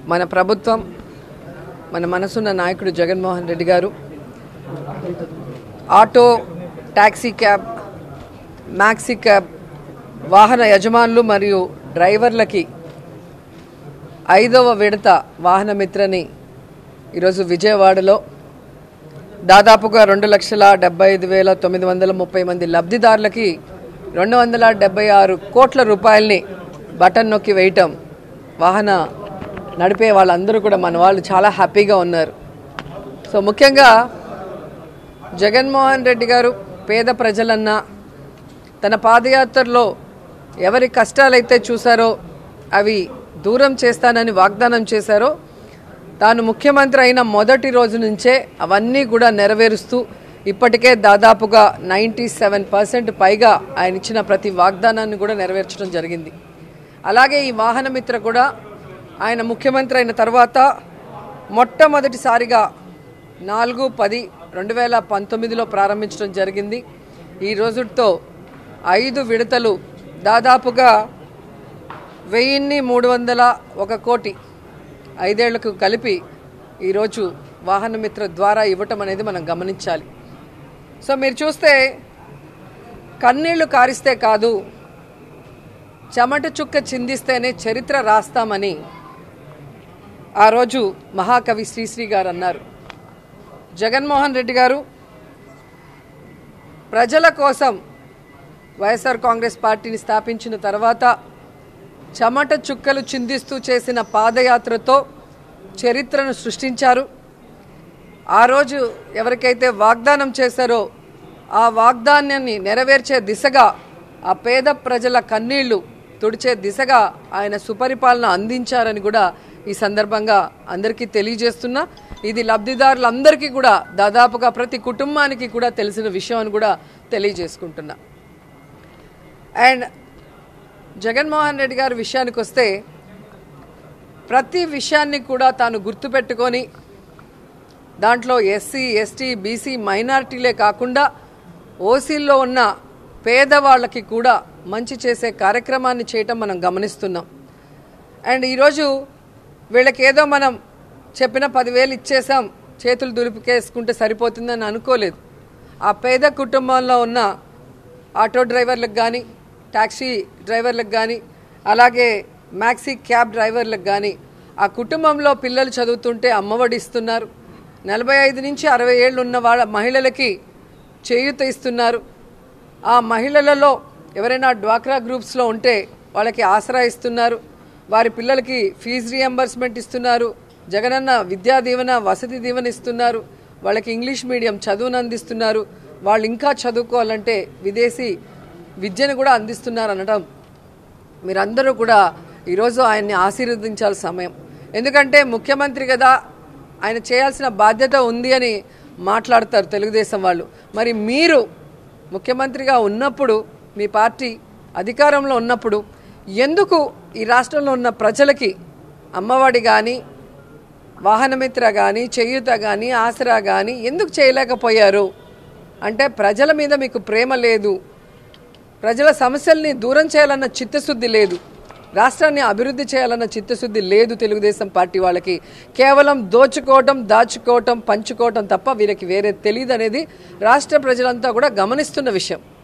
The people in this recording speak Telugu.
మన ప్రభుత్వం మన మనసున్న నాయకుడు జగన్మోహన్ రెడ్డి గారు auto taxi cab maxi cab వాహన యజమానులు మరియు డ్రైవర్లకి ఐదవ విడత వాహన మిత్రని ఈరోజు విజయవాడలో దాదాపుగా రెండు లక్షల డెబ్బై ఐదు వేల తొమ్మిది వందల ముప్పై మంది లబ్ధిదారులకి రెండు వందల డెబ్బై ఆరు కోట్ల రూపాయల్ని బటన్ నొక్కి వేయటం వాహన నడిపే వాళ్ళందరూ కూడా మన వాళ్ళు చాలా హ్యాపీగా ఉన్నారు సో ముఖ్యంగా జగన్మోహన్ రెడ్డి గారు పేద ప్రజలన్నా తన పాదయాత్రలో ఎవరి కష్టాలైతే చూశారో అవి దూరం చేస్తానని వాగ్దానం చేశారో తాను ముఖ్యమంత్రి అయిన మొదటి రోజు నుంచే అవన్నీ కూడా నెరవేరుస్తూ ఇప్పటికే దాదాపుగా నైంటీ సెవెన్ పర్సెంట్ పైగా ఆయన ఇచ్చిన ప్రతి వాగ్దానాన్ని కూడా నెరవేర్చడం జరిగింది అలాగే ఈ వాహనమిత్ర కూడా ఆయన ముఖ్యమంత్రి అయిన తర్వాత మొట్టమొదటిసారిగా నాలుగు పది రెండు వేల పంతొమ్మిదిలో ప్రారంభించడం జరిగింది ఈ రోజుతో ఐదు విడతలు దాదాపుగా వెయ్యిన్ని మూడు వందల ఒక కోటి ఐదేళ్లకు కలిపి ఈరోజు వాహనమిత్ర ద్వారా ఇవ్వటం అనేది మనం గమనించాలి సో మీరు చూస్తే కన్నీళ్లు కారిస్తే కాదు చెమట చుక్క చిందిస్తేనే చరిత్ర రాస్తామని ఆ రోజు మహాకవి శ్రీశ్రీ గారు అన్నారు జగన్మోహన్ రెడ్డి గారు ప్రజల కోసం వైఎస్ఆర్ కాంగ్రెస్ పార్టీని స్థాపించిన తర్వాత చెమట చుక్కలు చిందిస్తూ చేసిన పాదయాత్రతో చరిత్రను సృష్టించారు ఆ రోజు ఎవరికైతే వాగ్దానం చేశారో ఆ వాగ్దానాన్ని నెరవేర్చే దిశగా ఆ పేద ప్రజల కన్నీళ్లు తుడిచే దిశగా ఆయన సుపరిపాలన అందించారని కూడా ఈ సందర్భంగా అందరికీ తెలియజేస్తున్నా ఇది లబ్ధిదారులందరికీ కూడా దాదాపుగా ప్రతి కుటుంబానికి కూడా తెలిసిన విషయం అని కూడా తెలియజేసుకుంటున్నా అండ్ జగన్మోహన్ రెడ్డి గారి విషయానికి వస్తే ప్రతి విషయాన్ని కూడా తాను గుర్తుపెట్టుకొని దాంట్లో ఎస్సీ ఎస్టీ బీసీ మైనారిటీలే కాకుండా ఓసీల్లో ఉన్న పేదవాళ్ళకి కూడా మంచి చేసే కార్యక్రమాన్ని చేయటం మనం గమనిస్తున్నాం అండ్ ఈరోజు వీళ్ళకి ఏదో మనం చెప్పిన పదివేలు ఇచ్చేసాం చేతులు దులిపికేసుకుంటే సరిపోతుందని అనుకోలేదు ఆ పేద కుటుంబంలో ఉన్న ఆటో డ్రైవర్లకు కానీ ట్యాక్సీ డ్రైవర్లకు కానీ అలాగే మ్యాక్సీ క్యాబ్ డ్రైవర్లకు కానీ ఆ కుటుంబంలో పిల్లలు చదువుతుంటే అమ్మఒడి ఇస్తున్నారు నలభై ఐదు నుంచి అరవై ఏళ్ళు ఉన్న వాళ్ళ మహిళలకి చేయూత ఇస్తున్నారు ఆ మహిళలలో ఎవరైనా డ్వాక్రా గ్రూప్స్లో ఉంటే వాళ్ళకి ఆసరా ఇస్తున్నారు వారి పిల్లలకి ఫీజు రియంబర్స్మెంట్ ఇస్తున్నారు జగనన్న విద్యా దీవెన వసతి దీవెన ఇస్తున్నారు వాళ్ళకి ఇంగ్లీష్ మీడియం చదువును అందిస్తున్నారు వాళ్ళు ఇంకా చదువుకోవాలంటే విదేశీ విద్యను కూడా అందిస్తున్నారు అనడం మీరందరూ కూడా ఈరోజు ఆయన్ని ఆశీర్వదించాల్సిన సమయం ఎందుకంటే ముఖ్యమంత్రి కదా ఆయన చేయాల్సిన బాధ్యత ఉంది అని మాట్లాడతారు తెలుగుదేశం వాళ్ళు మరి మీరు ముఖ్యమంత్రిగా ఉన్నప్పుడు మీ పార్టీ అధికారంలో ఉన్నప్పుడు ఎందుకు ఈ రాష్ట్రంలో ఉన్న ప్రజలకి అమ్మఒడి కానీ వాహనమిత్ర కానీ చేయూత కానీ ఆసరా కానీ ఎందుకు చేయలేకపోయారు అంటే ప్రజల మీద మీకు ప్రేమ లేదు ప్రజల సమస్యల్ని దూరం చేయాలన్న చిత్తశుద్ధి లేదు రాష్ట్రాన్ని అభివృద్ధి చేయాలన్న చిత్తశుద్ధి లేదు తెలుగుదేశం పార్టీ వాళ్ళకి కేవలం దోచుకోవటం దాచుకోవటం పంచుకోవటం తప్ప వీరికి వేరే తెలియదు అనేది రాష్ట్ర ప్రజలంతా కూడా గమనిస్తున్న విషయం